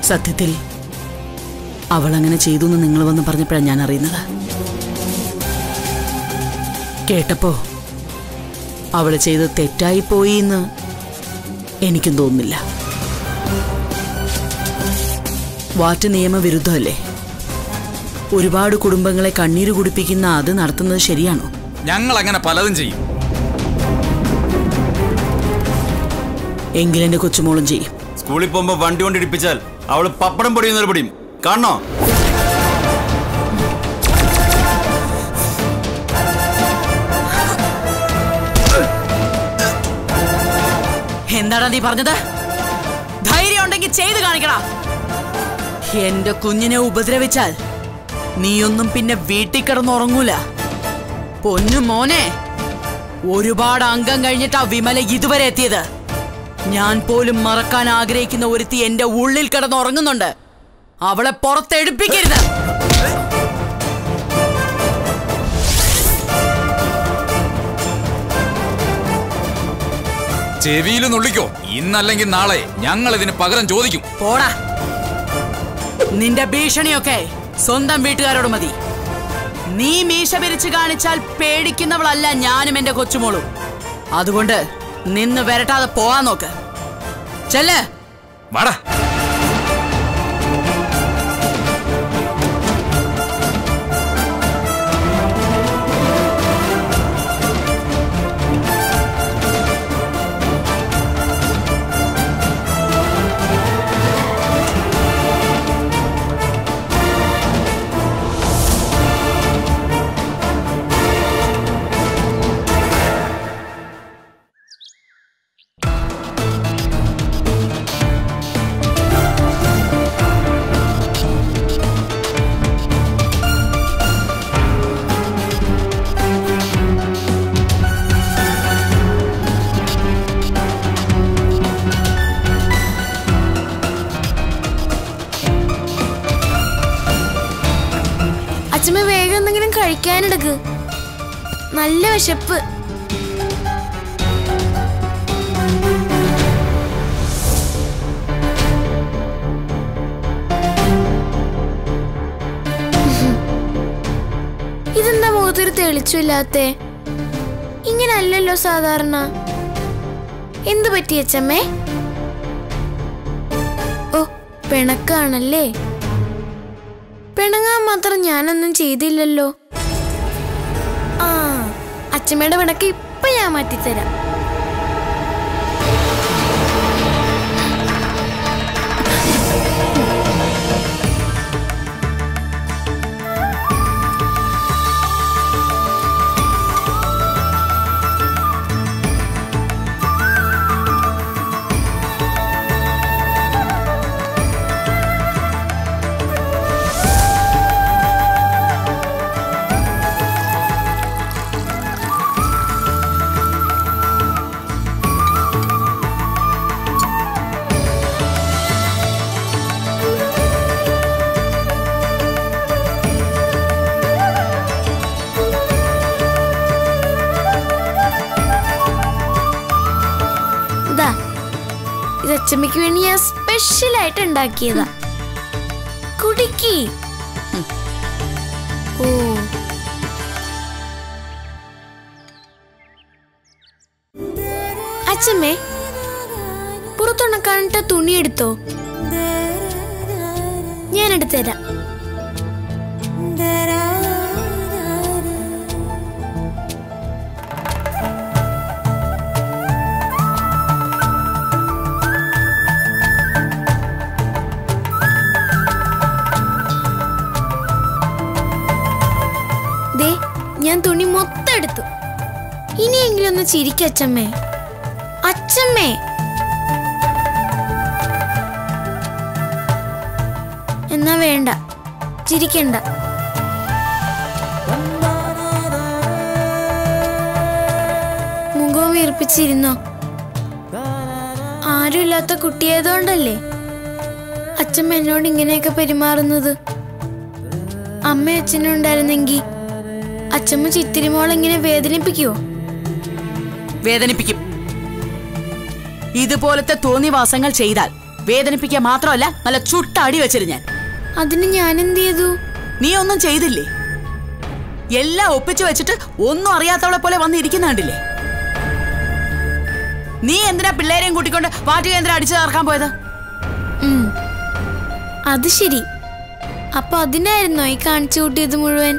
സത്യത്തിൽ അവൾ അങ്ങനെ ചെയ്തു എന്ന് നിങ്ങൾ വന്ന് പറഞ്ഞപ്പോഴാണ് ഞാൻ അറിയുന്നത് കേട്ടപ്പോ അവള് ചെയ്ത് തെറ്റായി പോയി എന്ന് എനിക്കും തോന്നുന്നില്ല വാറ്റ് നിയമവിരുദ്ധമല്ലേ ഒരുപാട് കുടുംബങ്ങളെ കണ്ണീര് കുടിപ്പിക്കുന്ന അത് നടത്തുന്നത് ശരിയാണോ ഞങ്ങൾ അങ്ങനെ പലതും ചെയ്യും എങ്കിലെന്റെ കൊച്ചുമോളും ചെയ്യും സ്കൂളിൽ പോകുമ്പോ വണ്ടി കൊണ്ട് ഇടിപ്പിച്ചാൽ അവള് പപ്പടം പൊടിയുന്നൊരു പൊടിയും കാണണോ എന്താടാ നീ പറഞ്ഞത് ധൈര്യം ഉണ്ടെങ്കിൽ ചെയ്തു കാണിക്കടാ എന്റെ കുഞ്ഞിനെ ഉപദ്രവിച്ചാൽ നീയൊന്നും പിന്നെ വീട്ടിൽ കിടന്നുറങ്ങൂല പൊന്നു മോനെ ഒരുപാട് അംഗം കഴിഞ്ഞിട്ടാ വിമല ഇതുവരെ എത്തിയത് ഞാൻ പോലും മറക്കാൻ ആഗ്രഹിക്കുന്ന ഒരുത്തി എന്റെ ഉള്ളിൽ കിടന്നുറങ്ങുന്നുണ്ട് അവളെ പുറത്തെടുപ്പിക്കരുത് ചെവിയിൽ നുള്ളിക്കോ ഇന്നല്ലെങ്കിൽ നാളെ ഞങ്ങൾ ഇതിന് പകരം ചോദിക്കും പോടാ നിന്റെ ഭീഷണിയൊക്കെ സ്വന്തം വീട്ടുകാരോട് മതി നീ മീശ പിരിച്ചു കാണിച്ചാൽ പേടിക്കുന്നവളല്ല ഞാനും എന്റെ കൊച്ചുമോളും അതുകൊണ്ട് നിന്ന് വരട്ടാതെ പോവാൻ നോക്ക് ചെല്ല് വാടാ അച്ഛമ്മ വേഗം എന്തെങ്കിലും കഴിക്കാനെടുക്ക് നല്ല വിശപ്പ് ഇതെന്താ മുഖത്തൊരു തെളിച്ചില്ലാത്തേ ഇങ്ങനല്ലല്ലോ സാധാരണ എന്തു പറ്റി അച്ഛമ്മേ ഓ പിണക്കാണല്ലേ പിണങ്ങാൻ മാത്രം ഞാനൊന്നും ചെയ്തില്ലല്ലോ ആ അച്ഛമ്മയുടെ പിണക്ക് ഇപ്പൊ ഞാൻ മാറ്റിത്തരാം ഇതാ ഇത് അച്ഛമ്മയ്ക്ക് വേണ്ടി ഞാൻ സ്പെഷ്യൽ ആയിട്ട് ഉണ്ടാക്കിയതാ കുടിക്കി ഓ അച്ഛമ്മേ പുറത്തുണക്കാനിട്ട തുണി എടുത്തോ ഞാൻ എടുത്തുതരാം ദേ ഞാൻ തുണി മൊത്തം എടുത്തു ഇനിയെങ്കിലും ഒന്ന് ചിരിക്കച്ചമ്മേ അച്ചമ്മേ എന്നാ വേണ്ട ചിരിക്കണ്ട മുഖവും വീർപ്പിച്ചിരുന്നോ ആരുമില്ലാത്ത കുട്ടിയായതുകൊണ്ടല്ലേ അച്ഛമ്മ എന്നോട് ഇങ്ങനെയൊക്കെ പെരുമാറുന്നത് അമ്മ അച്ഛനും ഉണ്ടായിരുന്നെങ്കിൽ അച്ഛമ്മ ചിത്തിരിമോൾ ഇങ്ങനെ വേദനിപ്പിക്കുവോ വേദനിപ്പിക്കും ഇതുപോലത്തെ തോന്നിവാസങ്ങൾ ചെയ്താൽ വേദനിപ്പിക്കാൻ മാത്രമല്ല നല്ല ചുട്ട അടി വെച്ചിരുന്നു ഞാൻ അതിന് ഞാൻ എന്ത് ചെയ്തു നീ ഒന്നും ചെയ്തില്ലേ എല്ലാം ഒപ്പിച്ചു വെച്ചിട്ട് ഒന്നും അറിയാത്തവളെ പോലെ വന്ന് ഇരിക്കുന്ന കണ്ടില്ലേ നീ എന്തിനാ പിള്ളേരെയും കൂട്ടിക്കൊണ്ട് വാറ്റുകേന്ദ്രം അടിച്ചു തകർക്കാൻ പോയത് ഉം. അത് ശരി അപ്പൊ അതിനായിരുന്നോ ഈ കാണിച്ചു കൂട്ടിയത് മുഴുവൻ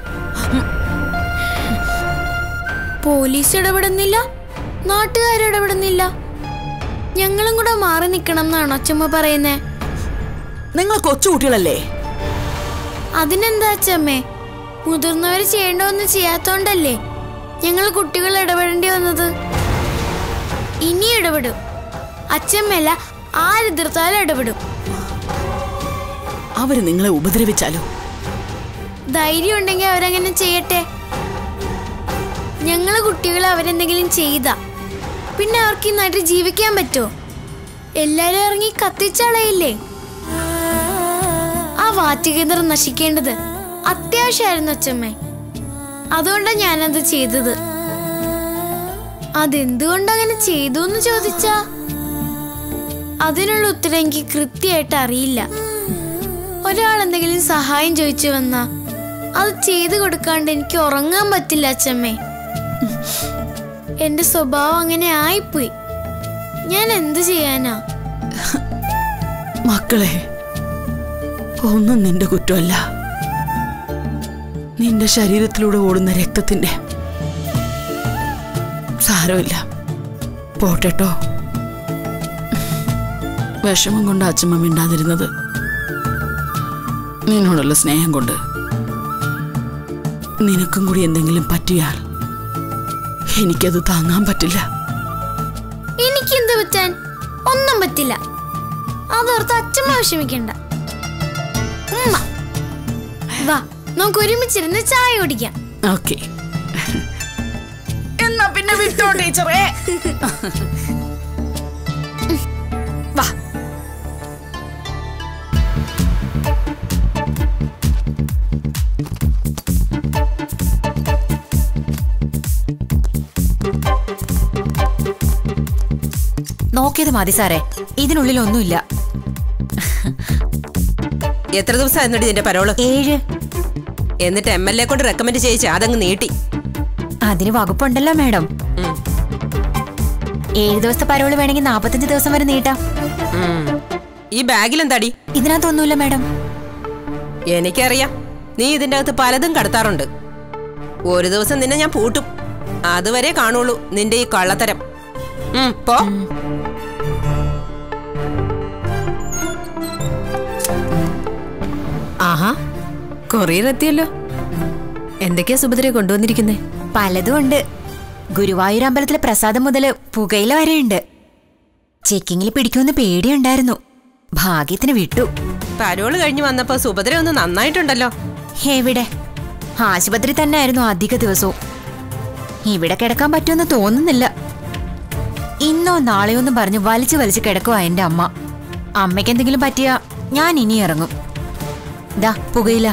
പോലീസ് ഇടപെടുന്നില്ല നാട്ടുകാർ ഇടപെടുന്നില്ല ഞങ്ങളും കൂടെ മാറി നിക്കണം എന്നാണോ അച്ഛമ്മ പറയുന്നേ നിങ്ങൾ കൊച്ചുകുട്ടികളല്ലേ അതിനെന്താ അച്ഛമ്മേ മുതിർന്നവര് ചെയ്യേണ്ടതൊന്നും ചെയ്യാത്തോണ്ടല്ലേ ഞങ്ങൾ കുട്ടികൾ ഇടപെടേണ്ടി വന്നത് ഇനി ഇടപെടും അച്ഛമ്മല്ല ആരെതിർത്താലും ഇടപെടും അവര് നിങ്ങളെ ഉപദ്രവിച്ചാലോ ധൈര്യം ഉണ്ടെങ്കിൽ അവരങ്ങനെ ചെയ്യട്ടെ ഞങ്ങള് കുട്ടികൾ അവരെന്തെങ്കിലും ചെയ്ത പിന്നെ അവർക്ക് ഈ നാട്ടിൽ ജീവിക്കാൻ പറ്റുമോ എല്ലാരും ഇറങ്ങി കത്തിച്ചളയില്ലേ ആ വാറ്റുകേന്ദ്രം നശിക്കേണ്ടത് അത്യാവശ്യമായിരുന്നു അച്ഛമ്മേ അതുകൊണ്ടാണ് ഞാനത് ചെയ്തത് അതെന്തുകൊണ്ട് അങ്ങനെ ചെയ്തു എന്ന് ചോദിച്ചാ അതിനുള്ള ഉത്തരം എനിക്ക് കൃത്യമായിട്ട് അറിയില്ല ഒരാൾ എന്തെങ്കിലും സഹായം ചോദിച്ചു വന്നാ അത് ചെയ്തു കൊടുക്കാണ്ട് എനിക്ക് ഉറങ്ങാൻ പറ്റില്ല അച്ഛമ്മേ എന്റെ സ്വഭാവം അങ്ങനെ ആയിപ്പോയി ഞാൻ എന്ത് ചെയ്യാനാ മക്കളെ ഒന്നും നിന്റെ കുറ്റമല്ല നിന്റെ ശരീരത്തിലൂടെ ഓടുന്ന രക്തത്തിന്റെ സാരമില്ല പോട്ടെട്ടോ വിഷമം കൊണ്ട് അച്ഛമ്മ മിണ്ടാതിരുന്നത് നിന്നോടുള്ള സ്നേഹം കൊണ്ട് നിനക്കും കൂടി എന്തെങ്കിലും പറ്റിയാൽ എനിക്കത് താങ്ങാൻ പറ്റില്ല എനിക്കെന്ത് പറ്റാൻ ഒന്നും പറ്റില്ല അതോർത്ത് അച്ഛമ്മ വിഷമിക്കണ്ട ഉമ്മ. വാ നമുക്ക് ഒരുമിച്ചിരുന്ന് ചായ കുടിക്കാം ഓക്കെ എന്നാ പിന്നെ വിട്ടോ ടീച്ചറേ വാ നോക്കിയത് മതി സാറേ ഇതിനുള്ളിൽ ഒന്നുമില്ല എത്ര ദിവസം എന്നിട്ട് ഇതിന്റെ പരോള് ഏഴ് എന്നിട്ട് എം എൽ എ കൊണ്ട് റെക്കമെൻഡ് ചെയ്യിച്ച് അതങ്ങ് നീട്ടി അതിന് വകുപ്പുണ്ടല്ലോ മാഡം ഉം. ഏഴ് ദിവസത്തെ പരോള് വേണമെങ്കിൽ നാപ്പത്തഞ്ച് ദിവസം വരെ നീട്ടാം ഉം. ഈ ബാഗിൽ എന്താടി ഇതിനകത്തൊന്നുമില്ല മാഡം എനിക്കറിയാം നീ ഇതിന്റെ അകത്ത് പലതും കടത്താറുണ്ട് ഒരു ദിവസം നിന്നെ ഞാൻ പൂട്ടും അതുവരെ കാണുള്ളൂ നിന്റെ ഈ കള്ളത്തരം ഉം, പോ ആഹാ കൊറിയർ എത്തിയല്ലോ എന്തൊക്കെയാ സുഭദ്ര കൊണ്ടുവന്നിരിക്കുന്നേ പലതും ഉണ്ട് ഗുരുവായൂർ അമ്പലത്തിലെ പ്രസാദം മുതല് പുകയില വരെ ഉണ്ട് ചെക്കിങ്ങിൽ പിടിക്കുമെന്ന് പേടിയുണ്ടായിരുന്നു ഭാഗ്യത്തിന് വിട്ടു പരോള് കഴിഞ്ഞ് വന്നപ്പോ സുഭദ്ര ഒന്ന് നന്നായിട്ടുണ്ടല്ലോ എവിടെ ആശുപത്രി തന്നെ ആയിരുന്നു അധിക ദിവസവും ഇവിടെ കിടക്കാൻ പറ്റുമെന്ന് തോന്നുന്നില്ല ഇന്നോ നാളെയോ എന്നും പറഞ്ഞ് വലിച്ചു വലിച്ചു കിടക്കുവാ എന്റെ അമ്മ അമ്മയ്ക്ക് എന്തെങ്കിലും പറ്റിയാ ഞാൻ ഇനി ഇറങ്ങും ദാ പുകയില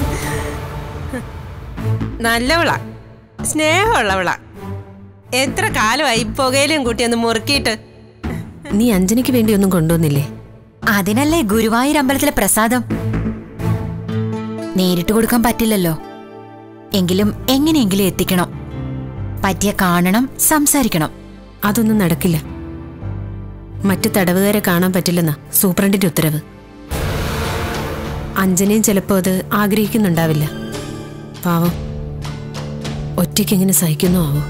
നല്ലവളാ സ്നേഹമുള്ളവളാ എത്ര കാലമായി പുകയിലും കൂട്ടി ഒന്ന് മുറുക്കിയിട്ട് നീ അഞ്ജനയ്ക്ക് വേണ്ടി ഒന്നും കൊണ്ടുവന്നില്ലേ അതിനല്ലേ ഗുരുവായൂർ അമ്പലത്തിലെ പ്രസാദം നേരിട്ട് കൊടുക്കാൻ പറ്റില്ലല്ലോ എങ്കിലും എങ്ങനെയെങ്കിലും എത്തിക്കണം പറ്റിയ കാണണം സംസാരിക്കണം അതൊന്നും നടക്കില്ല മറ്റു തടവുകാരെ കാണാൻ പറ്റില്ലെന്നാ സൂപ്രണ്ടിന്റെ ഉത്തരവ് അഞ്ജനയും ചിലപ്പോ അത് ആഗ്രഹിക്കുന്നുണ്ടാവില്ല പാവം ഒറ്റയ്ക്ക് എങ്ങനെ സഹിക്കുന്നു ആവോ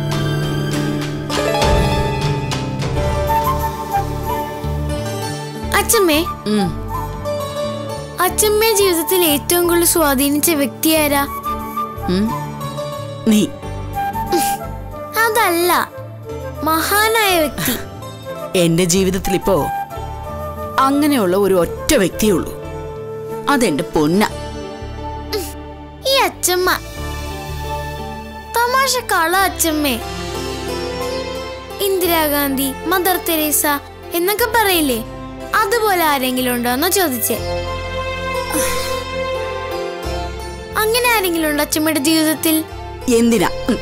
അച്ഛമ്മേ ഉം. അച്ഛമ്മയെ ജീവിതത്തിൽ ഏറ്റവും കൂടുതൽ സ്വാധീനിച്ച വ്യക്തി ആരാ ഉം. നീ അതല്ല മഹാനായ വ്യക്തി എന്റെ ജീവിതത്തിൽ ഇപ്പോ അങ്ങനെയുള്ള ഒരു ഒറ്റ വ്യക്തിയേ ഉള്ളൂ അതെന്റെ പൊന്ന ഈ അച്ഛമ്മ തമാശ കള അച്ഛമ്മേ ഇന്ദിരാഗാന്ധി മദർ തെരേസ എന്നൊക്കെ പറയില്ലേ അതുപോലെ ആരെങ്കിലും ഉണ്ടോ എന്നോ ചോദിച്ചേ അങ്ങനെ ആരെങ്കിലും ഉണ്ടോ അച്ഛമ്മയുടെ ജീവിതത്തിൽ എന്തിനാ ഉം.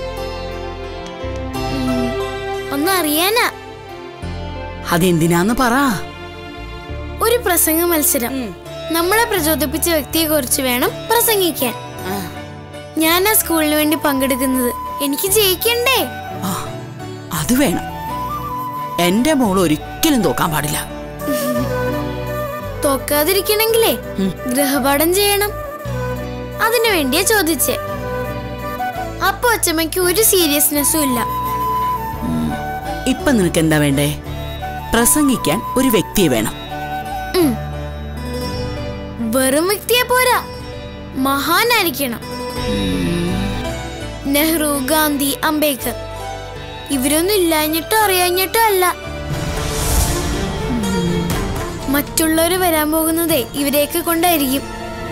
ഒന്നും അറിയാനാ അതെന്തിനാന്ന് പറ ഒരു പ്രസംഗ മത്സരം നമ്മളെ പ്രചോദിപ്പിച്ച വ്യക്തിയെ കുറിച്ച് വേണം പ്രസംഗിക്കാൻ ഞാൻ ആ സ്കൂളിന് വേണ്ടി പങ്കെടുക്കുന്നത് എനിക്ക് ജയിക്കണ്ടേ ആ, അത് വേണം എന്റെ മോൾ ഒരിക്കലും തോക്കാൻ പാടില്ല തോക്കാതിരിക്കണെങ്കിലേ ഗൃഹപാഠം ചെയ്യണം അതിനു വേണ്ടിയാ ചോദിച്ചേ അപ്പൊ അച്ഛമ്മയ്ക്ക് ഒരു സീരിയസ്നെസ്സും ഇല്ല ഇപ്പൊ നിനക്ക് എന്താ വേണ്ടേ പ്രസംഗിക്കാൻ ഒരു വ്യക്തിയെ വേണം വെറും വ്യക്തിയെ പോരാ മഹാനായിരിക്കണം നെഹ്റു ഗാന്ധി അംബേദ്കർ ഇവരൊന്നും ഇല്ലാഞ്ഞിട്ടോ അറിയാഞ്ഞിട്ടോ അല്ല മറ്റുള്ളവര് വരാൻ പോകുന്നതേ ഇവരെയൊക്കെ കൊണ്ടായിരിക്കും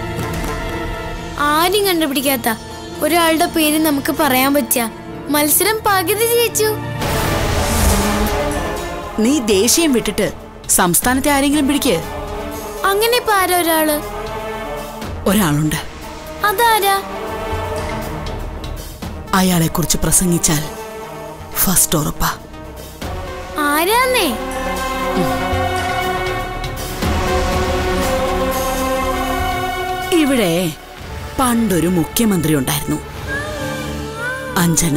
ആരും കണ്ടുപിടിക്കാത്ത ഒരാളുടെ പേര് നമുക്ക് പറയാൻ പറ്റുക മത്സരം പകുതി ജയിച്ചു നീ ദേശീയം വിട്ടിട്ട് സംസ്ഥാനത്തെ ആരെങ്കിലും പിടിക്ക് അങ്ങനെ ഇപ്പൊ ആരാ ഒരാള് ഒരാളുണ്ട് അതാരാ അയാളെ കുറിച്ച് പ്രസംഗിച്ചാൽ ഫസ്റ്റ് ഉറപ്പാ ആരാന്നേ ഇവിടെ പണ്ടൊരു മുഖ്യമന്ത്രി ഉണ്ടായിരുന്നു അഞ്ജന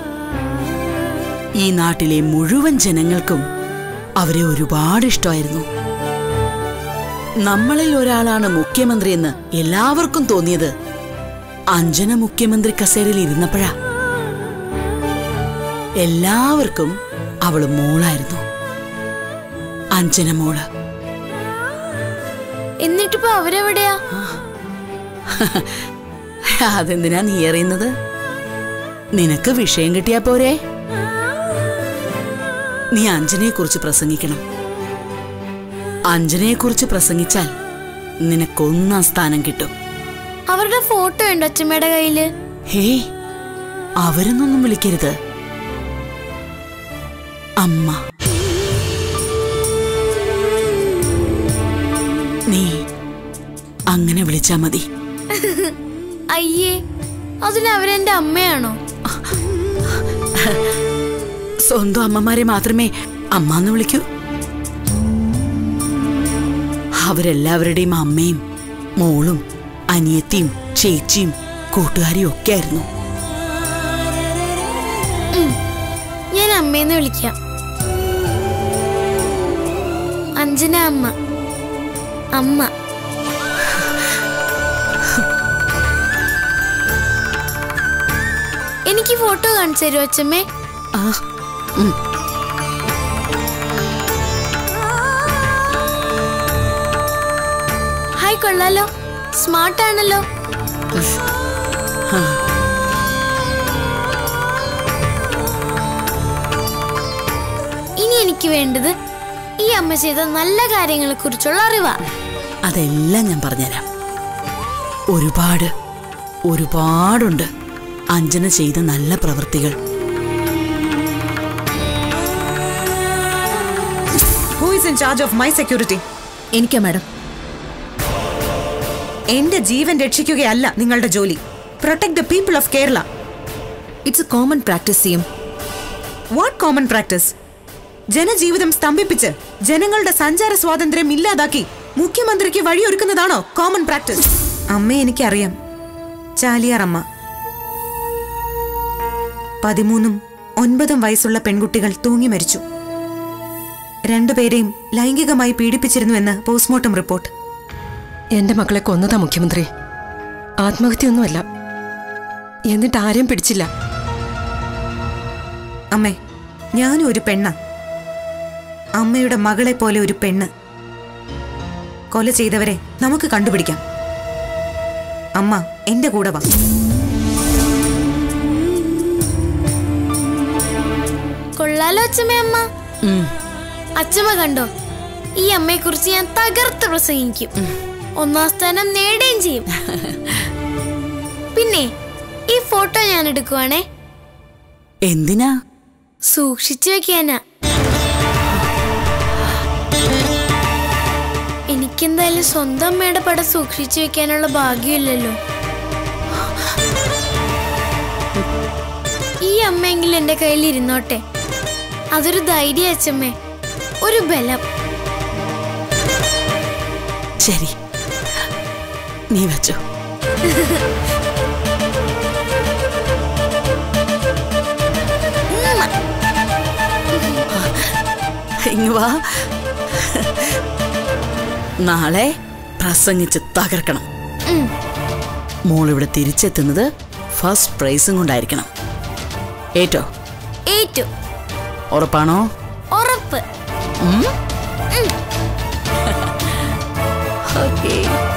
ഈ നാട്ടിലെ മുഴുവൻ ജനങ്ങൾക്കും അവരെ ഒരുപാട് ഇഷ്ടമായിരുന്നു നമ്മളിൽ ഒരാളാണ് മുഖ്യമന്ത്രിയെന്ന് എല്ലാവർക്കും തോന്നിയത് അഞ്ജന മുഖ്യമന്ത്രി കസേരയിൽ ഇരുന്നപ്പോഴാ എല്ലാവർക്കും അവള് മോളായിരുന്നു അഞ്ജന മോള് എന്നിട്ടിപ്പോ അവരെവിടെയാ അതെന്തിനാ നീ അറിയുന്നത് നിനക്ക് വിഷയം കിട്ടിയാ പോരെ നീ അഞ്ജനയെ കുറിച്ച് പ്രസംഗിക്കണം അഞ്ജനയെ കുറിച്ച് പ്രസംഗിച്ചാൽ നിനക്കൊന്നാം സ്ഥാനം കിട്ടും അവരുടെ ഫോട്ടോ ഉണ്ടോ അച്ഛമ്മയുടെ കയ്യില് ഹേയ് അവരെന്നൊന്നും വിളിക്കരുത് അമ്മ നീ അങ്ങനെ വിളിച്ചാ മതി അയ്യേ അതിന് അവരെന്റെ അമ്മയാണോ സ്വന്തം അമ്മമാരെ മാത്രമേ അമ്മ എന്ന് വിളിക്കൂ അവരെല്ലാവരുടെയും അമ്മയും മോളും അനിയത്തിയും ചേച്ചിയും കൂട്ടുകാരിയും ഒക്കെ ആയിരുന്നു ഞാൻ അമ്മയെന്ന് വിളിക്കാം അഞ്ജന അമ്മ അമ്മ എനിക്ക് ഫോട്ടോ കാണിച്ചു തരുമോ അച്ഛമ്മേ ആ ഉം. ഹായ് കൊള്ളാലോ സ്മാർട്ട് ആണല്ലോ ഇനി എനിക്ക് വേണ്ടത് ഈ അമ്മ ചെയ്ത നല്ല കാര്യങ്ങളെ കുറിച്ചുള്ള അറിവാ അതെല്ലാം ഞാൻ പറഞ്ഞുതരാം ഒരുപാട് ഒരുപാടുണ്ട് അഞ്ജന ചെയ്ത നല്ല പ്രവൃത്തികൾ who is in charge of my security എനിക്കാ മാഡം എന്റെ ജീവൻ രക്ഷിക്കുകയല്ല നിങ്ങളുടെ ജോലി protect the people of Kerala it's a common practice ചെയ്യും വാട്ട് കോമൺ പ്രാക്ടീസ് ജനജീവിതം സ്തംഭിപ്പിച്ച് ജനങ്ങളുടെ സഞ്ചാര സ്വാതന്ത്ര്യം ഇല്ലാതാക്കി മുഖ്യമന്ത്രിക്ക് വഴിയൊരുക്കുന്നതാണോ കോമൺ പ്രാക്ടീസ് അമ്മ എനിക്കറിയാം ചാലിയാർ അമ്മ പതിമൂന്നും ഒൻപതും വയസ്സുള്ള പെൺകുട്ടികൾ തൂങ്ങി മരിച്ചു രണ്ടുപേരെയും ലൈംഗികമായി പീഡിപ്പിച്ചിരുന്നുവെന്ന് പോസ്റ്റ്മോർട്ടം റിപ്പോർട്ട് എന്റെ മക്കളെ കൊന്നതാ മുഖ്യമന്ത്രി ആത്മഹത്യയൊന്നുമല്ല എന്നിട്ട് ആരെയും പിടിച്ചില്ല അമ്മേ ഞാനും ഒരു പെണ്ണ അമ്മയുടെ മകളെ പോലെ ഒരു പെണ്ണ് കൊല ചെയ്തവരെ നമുക്ക് കണ്ടുപിടിക്കാം അമ്മ എന്റെ കൂടെ വാ കൊള്ളാലോ അച്ഛമ്മ അമ്മ ഉം. അച്ഛമ്മ കണ്ടോ ഈ അമ്മയെ കുറിച്ച് ഞാൻ തകർത്ത് പ്രസംഗിക്കും ഒന്നാം സ്ഥാനം നേടുകയും ചെയ്യും പിന്നെ ഈ ഫോട്ടോ ഞാൻ എടുക്കുവാണേ എന്തിനാ സൂക്ഷിച്ചു വെക്കാനാ എനിക്കെന്തായാലും സ്വന്തം അമ്മയുടെ പടം സൂക്ഷിച്ചു വെക്കാനുള്ള ഭാഗ്യമില്ലല്ലോ ഈ അമ്മയെങ്കിലും എന്റെ കയ്യിൽ ഇരുന്നോട്ടെ അതൊരു ധൈര്യ അച്ഛമ്മേ ഒരു ബലം ശരി നീ വെച്ചോ ഇങ്ങ് വാ നാളെ പ്രസംഗിച്ച് തകർക്കണം മോളിവിടെ തിരിച്ചെത്തുന്നത് ഫസ്റ്റ് പ്രൈസും കൊണ്ടായിരിക്കണം ഏറ്റോ ഏറ്റു ഉറപ്പാണോ ഉറപ്പ് ഓക്കേ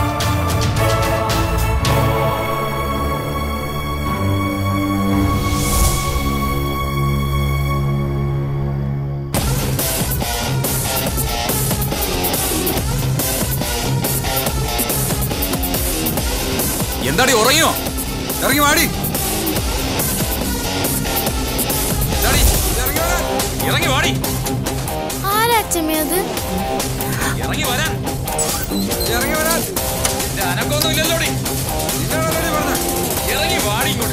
എന്താടി ഉറങ്ങിയോ ഇറങ്ങി വാടി എന്താടി? ഇറങ്ങി വരാൻ. ഇറങ്ങി വാടി ആരാ അച്ഛമ്മ അത് ഇറങ്ങി വരാൻ ഇറങ്ങി വരാൻ നിന്റെ അനക്കൊന്നും ഇല്ലല്ലോടി നിന്നോടല്ലേ പറഞ്ഞെ? ഇറങ്ങി വാടി ഇങ്ങോട്ട്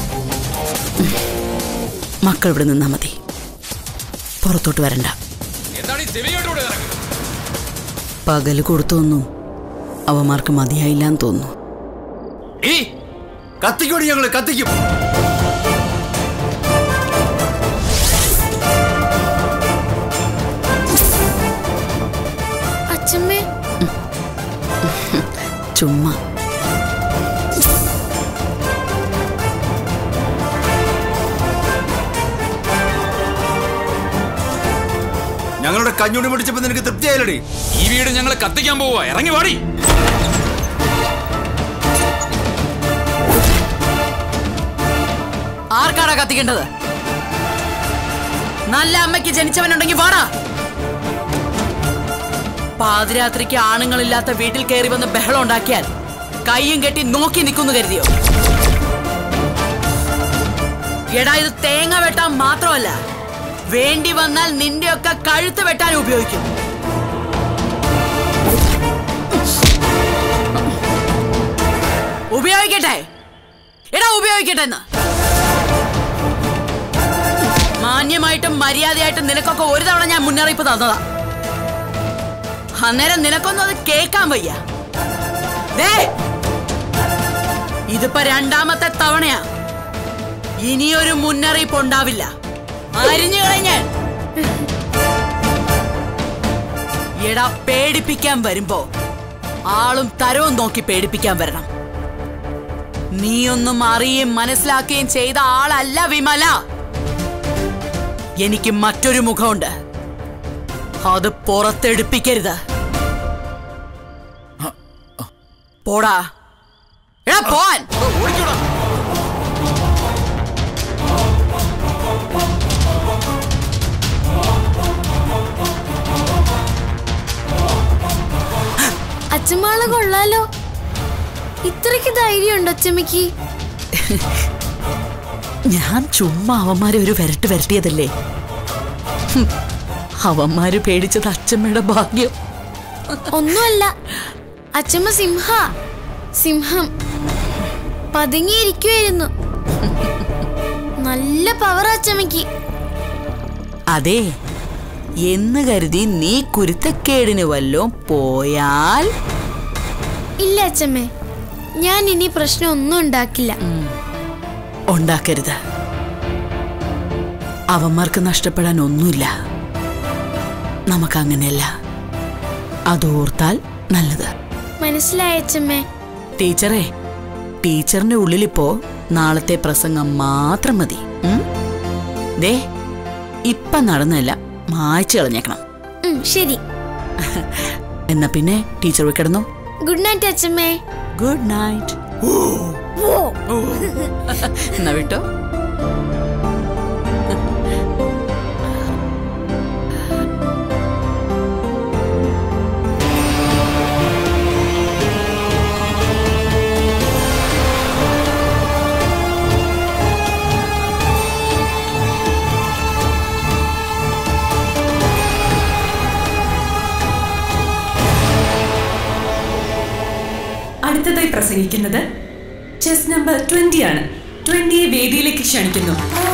മക്കൾ ഇവിടെ നിന്നാ മതി പുറത്തോട്ട് വരണ്ട എന്താണ് ഈ ചെവിയോട്ടുകൂടെ ഇറങ്ങി പകല് കൊടുത്തൊന്നും അവന്മാർക്ക് മതിയായില്ലാന്ന് തോന്നുന്നു ഈ കത്തിക്കോടി ഞങ്ങള് കത്തിക്കും അച്ഛമ്മേ ചുമ്മാ ഞങ്ങളുടെ കഞ്ഞുണ്ടി പിടിച്ചപ്പോ നിനക്ക് തൃപ്തിയായില്ലടി ഈ വീട് ഞങ്ങൾ കത്തിക്കാൻ പോവാ ഇറങ്ങി വാടി ആർക്കാടാ കത്തിക്കേണ്ടത് നല്ല അമ്മയ്ക്ക് ജനിച്ചവനുണ്ടെങ്കിൽ വാടാ പാതിരാത്രിക്ക് ആണുങ്ങളില്ലാത്ത വീട്ടിൽ കയറി വന്ന് ബഹളം ഉണ്ടാക്കിയാൽ കയ്യും കെട്ടി നോക്കി നിൽക്കുന്നു കരുതിയോ എടാ ഇത് തേങ്ങ വെട്ടാൻ മാത്രമല്ല വേണ്ടി വന്നാൽ നിന്റെയൊക്കെ കഴുത്ത് വെട്ടാൻ ഉപയോഗിക്കും ഉപയോഗിക്കട്ടെ എടാ ഉപയോഗിക്കട്ടെ എന്ന് മാന്യമായിട്ടും മര്യാദയായിട്ടും നിനക്കൊക്കെ ഒരു തവണ ഞാൻ മുന്നറിയിപ്പ് തന്നതാ അന്നേരം നിനക്കൊന്നും അത് കേൾക്കാൻ വയ്യ ദേ ഇതിപ്പോ രണ്ടാമത്തെ തവണയാ ഇനിയൊരു മുന്നറിയിപ്പ് ഉണ്ടാവില്ല അരിഞ്ഞു കളഞ്ഞ് എടാ പേടിപ്പിക്കാൻ വരുമ്പോ ആളും തരവും നോക്കി പേടിപ്പിക്കാൻ വരണം നീയൊന്നും അറിയുകയും മനസ്സിലാക്കുകയും ചെയ്ത ആളല്ല വിമല എനിക്ക് മറ്റൊരു മുഖമുണ്ട് അത് പുറത്തെടുപ്പിക്കരുത് പോടാ എടാ പോവാൻ അച്ഛമ്മളെ കൊള്ളാലോ ഇത്രയ്ക്ക് ധൈര്യമുണ്ടോ അച്ഛമ്മയ്ക്ക് ഞാൻ ചുമ്മാ അവന്മാരെ ഒരു വരട്ട് വരട്ടിയതല്ലേ ഹും, അവന്മാര് പേടിച്ചത് അച്ഛമ്മയുടെ ഭാഗ്യം ഒന്നുമല്ല അച്ഛമ്മ സിംഹ സിംഹം പതുങ്ങിയിരിക്കുമായിരുന്നു നല്ല പവർ അച്ഛമ്മയ്ക്ക് അതെ എന്ന് കരുതി നീ കുരുത്തക്കേടിന് വല്ലോം പോയാൽ ഇല്ല അച്ഛമ്മേ ഞാൻ ഇനി പ്രശ്നം ഒന്നും ഉണ്ടാക്കില്ല ഉണ്ടാക്കരുത് അവന്മാർക്ക് നഷ്ടപ്പെടാൻ ഒന്നുമില്ല നമുക്കങ്ങനെയല്ല അതോർത്താൽ നല്ലത് മനസ്സിലായ അച്ഛമ്മേ ടീച്ചറെ ടീച്ചറിന്റെ ഉള്ളിലിപ്പോ നാളത്തെ പ്രസംഗം മാത്രം മതി ഉം? ദേ ഇപ്പൊ നടന്നല്ല മായ്ച്ചു കളഞ്ഞേക്കണം ഉം, ശരി എന്നാ പിന്നെ ടീച്ചർ പോയി കിടന്നു ഗുഡ് നൈറ്റ് അച്ഛമ്മേ ഗുഡ് നൈറ്റ് എന്നാ വിട്ടോ അടുത്തതായി പ്രസംഗിക്കുന്നത് ചെസ് നമ്പർ ട്വന്റി ആണ് ട്വന്റിയെ വേദിയിലേക്ക് ക്ഷണിക്കുന്നു